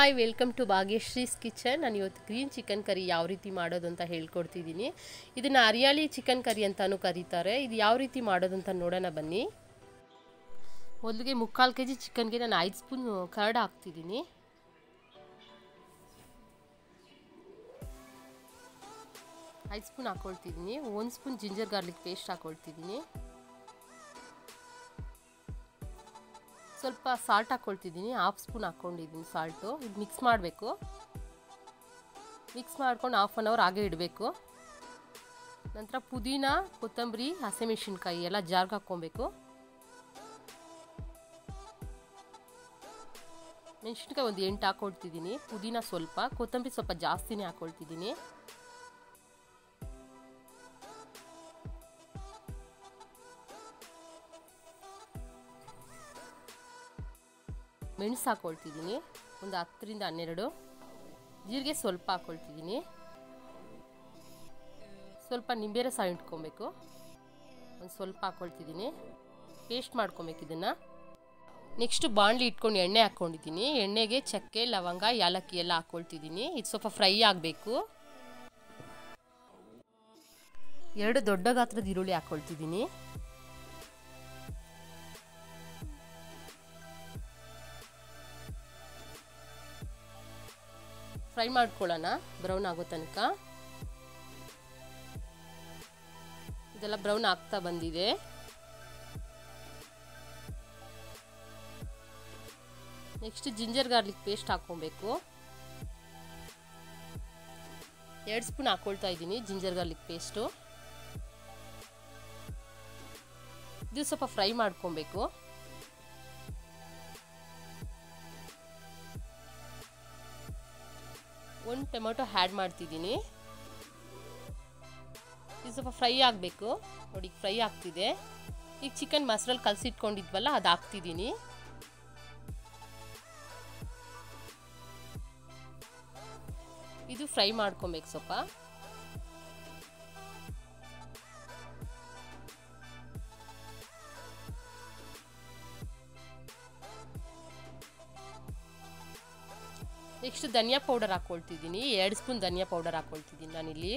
hi welcome to Bhagyashree's kitchen ನಾನು ಇವತ್ತು green chicken curry ಯಾವ ರೀತಿ ಮಾಡೋದು ಅಂತ ಹೇಳ್ಕೊಡ್ತಿದ್ದೀನಿ ಇದನ್ನು ಹರಿಯಾಳಿ ಚಿಕನ್ ಕರಿ ಅಂತಲೂ ಕರೀತಾರೆ ಇದು ಯಾವ ರೀತಿ ಮಾಡೋದು ಅಂತ ನೋಡೋಣ ಬನ್ನಿ ಮೊದಲಿಗೆ ಮುಕ್ಕಾಲು ಕೆ ಜಿ ಚಿಕನ್ಗೆ ನಾನು ಐದು ಸ್ಪೂನ್ ಕರ್ಡ್ ಹಾಕ್ತಿದ್ದೀನಿ ಐದು ಸ್ಪೂನ್ ಹಾಕ್ಕೊಳ್ತಿದ್ದೀನಿ ಒಂದು ಸ್ಪೂನ್ ಜಿಂಜರ್ ಗಾರ್ಲಿಕ್ ಪೇಸ್ಟ್ ಹಾಕ್ಕೊಳ್ತಿದ್ದೀನಿ ಸ್ವಲ್ಪ ಸಾಲ್ಟ್ ಹಾಕ್ಕೊಳ್ತಿದ್ದೀನಿ ಹಾಫ್ ಸ್ಪೂನ್ ಹಾಕ್ಕೊಂಡಿದ್ದೀನಿ ಸಾಲ್ಟು ಇದು ಮಿಕ್ಸ್ ಮಾಡಬೇಕು ಮಿಕ್ಸ್ ಮಾಡ್ಕೊಂಡು ಹಾಫ್ ಆನ್ ಅವರ್ ಹಾಗೆ ಇಡಬೇಕು ನಂತರ ಪುದೀನ ಕೊತ್ತಂಬರಿ ಹಸಿಮೆಣಸಿನ್ಕಾಯಿ ಎಲ್ಲ ಜಾರ್ಗೆ ಹಾಕ್ಕೊಬೇಕು ಮೆಣಸಿನ್ಕಾಯಿ ಒಂದು ಎಂಟು ಹಾಕ್ಕೊಳ್ತಿದ್ದೀನಿ ಪುದೀನ ಸ್ವಲ್ಪ ಕೊತ್ತಂಬರಿ ಸ್ವಲ್ಪ ಜಾಸ್ತಿನೇ ಹಾಕ್ಕೊಳ್ತಿದ್ದೀನಿ ಮೆಣಸು ಹಾಕ್ಕೊಳ್ತಿದ್ದೀನಿ ಒಂದು ಹತ್ತರಿಂದ ಹನ್ನೆರಡು ಜೀರಿಗೆ ಸ್ವಲ್ಪ ಹಾಕ್ಕೊಳ್ತಿದ್ದೀನಿ ಸ್ವಲ್ಪ ನಿಂಬೆ ರಸ ಇಟ್ಕೊಬೇಕು ಒಂದು ಸ್ವಲ್ಪ ಹಾಕ್ಕೊಳ್ತಿದ್ದೀನಿ ಪೇಸ್ಟ್ ಮಾಡ್ಕೊಬೇಕು ಇದನ್ನು ನೆಕ್ಸ್ಟ್ ಬಾಣಲಿ ಇಟ್ಕೊಂಡು ಎಣ್ಣೆ ಹಾಕ್ಕೊಂಡಿದ್ದೀನಿ ಎಣ್ಣೆಗೆ ಚಕ್ಕೆ ಲವಂಗ ಯಾಲಕ್ಕಿ ಎಲ್ಲ ಹಾಕ್ಕೊಳ್ತಿದ್ದೀನಿ ಇದು ಸ್ವಲ್ಪ ಫ್ರೈ ಆಗಬೇಕು ಎರಡು ದೊಡ್ಡ ಗಾತ್ರದ ಈರುಳ್ಳಿ ಹಾಕ್ಕೊಳ್ತಿದ್ದೀನಿ ಫ್ರೈ ಮಾಡ್ಕೊಳ್ಳೋಣ ಬ್ರೌನ್ ಆಗೋ ತನಕ ಇದೆಲ್ಲ ಬ್ರೌನ್ ಆಗ್ತಾ ಬಂದಿದೆ ನೆಕ್ಸ್ಟ್ ಜಿಂಜರ್ ಗಾರ್ಲಿಕ್ ಪೇಸ್ಟ್ ಹಾಕ್ಕೊಬೇಕು ಎರಡು ಸ್ಪೂನ್ ಹಾಕ್ಕೊಳ್ತಾ ಇದ್ದೀನಿ ಜಿಂಜರ್ ಗಾರ್ಲಿಕ್ ಪೇಸ್ಟು ಇದು ಸ್ವಲ್ಪ ಫ್ರೈ ಮಾಡ್ಕೊಬೇಕು ಒಂದು ಟೊಮೆಟೊ ಹ್ಯಾಡ್ ಮಾಡ್ತಿದ್ದೀನಿ ಇದು ಸ್ವಲ್ಪ ಫ್ರೈ ಆಗಬೇಕು ನೋಡಿ ಫ್ರೈ ಆಗ್ತಿದೆ ಈಗ ಚಿಕನ್ ಮಸಾಲಲ್ಲಿ ಕಲಸಿಟ್ಕೊಂಡಿದ್ವಲ್ಲ ಅದು ಹಾಕ್ತಿದ್ದೀನಿ ಇದು ಫ್ರೈ ಮಾಡ್ಕೊಬೇಕು ಸ್ವಲ್ಪ ನೆಕ್ಸ್ಟ್ ಧನಿಯಾ ಪೌಡರ್ ಹಾಕ್ಕೊಳ್ತಿದ್ದೀನಿ ಎರಡು ಸ್ಪೂನ್ ಧನಿಯಾ ಪೌಡರ್ ಹಾಕ್ಕೊಳ್ತಿದ್ದೀನಿ ನಾನಿಲ್ಲಿ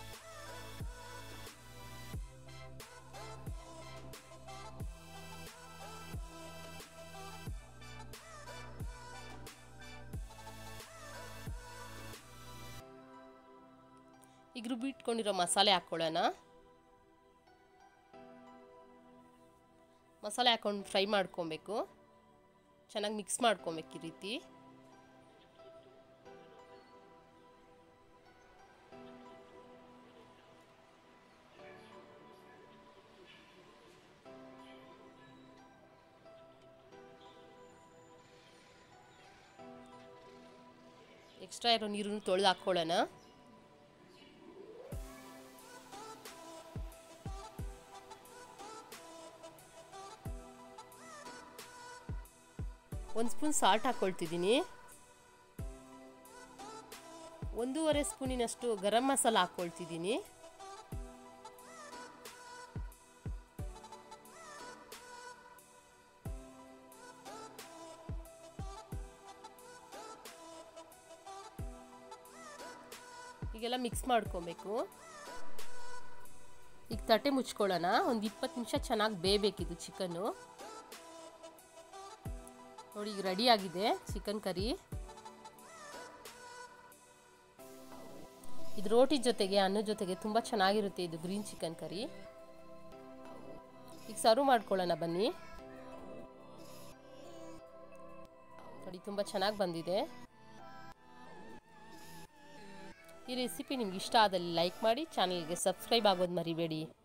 ಈಗ ರುಬ್ಬಿಟ್ಕೊಂಡಿರೋ ಮಸಾಲೆ ಹಾಕ್ಕೊಳ್ಳೋಣ ಮಸಾಲೆ ಹಾಕ್ಕೊಂಡು ಫ್ರೈ ಮಾಡ್ಕೊಬೇಕು ಚೆನ್ನಾಗಿ ಮಿಕ್ಸ್ ಮಾಡ್ಕೊಬೇಕು ಈ ರೀತಿ ಎಕ್ಸ್ಟ್ರಾ ಇರೋ ನೀರನ್ನು ತೊಳೆದು ಹಾಕ್ಕೊಳ್ಳೋಣ ಒಂದು ಸ್ಪೂನ್ ಸಾಲ್ಟ್ ಹಾಕ್ಕೊಳ್ತಿದ್ದೀನಿ ಒಂದೂವರೆ ಸ್ಪೂನಿನಷ್ಟು ಗರಂ ಮಸಾಲ ಹಾಕ್ಕೊಳ್ತಿದ್ದೀನಿ ಈಗೆಲ್ಲ ಮಿಕ್ಸ್ ಮಾಡ್ಕೊಬೇಕು ಈಗ ತಟ್ಟೆ ಮುಚ್ಕೊಳ್ಳೋಣ ಒಂದು ಇಪ್ಪತ್ತು ನಿಮಿಷ ಚೆನ್ನಾಗಿ ಬೇಯಬೇಕಿದು ಚಿಕನ್ನು ನೋಡಿ ಈಗ ರೆಡಿ ಆಗಿದೆ ಚಿಕನ್ ಕರಿ ಇದು ರೋಟಿ ಜೊತೆಗೆ ಅನ್ನದ ಜೊತೆಗೆ ತುಂಬ ಚೆನ್ನಾಗಿರುತ್ತೆ ಇದು ಗ್ರೀನ್ ಚಿಕನ್ ಕರಿ ಈಗ ಸರ್ವ್ ಮಾಡ್ಕೊಳ್ಳೋಣ ಬನ್ನಿ ನೋಡಿ ತುಂಬ ಚೆನ್ನಾಗಿ ಬಂದಿದೆ ಈ ರೆಸಿಪಿ ನಿಮ್ಗೆ ಇಷ್ಟ ಆದಲ್ಲಿ ಲೈಕ್ ಮಾಡಿ ಚಾನಲ್ಗೆ ಸಬ್ಸ್ಕ್ರೈಬ್ ಆಗೋದು ಮರಿಬೇಡಿ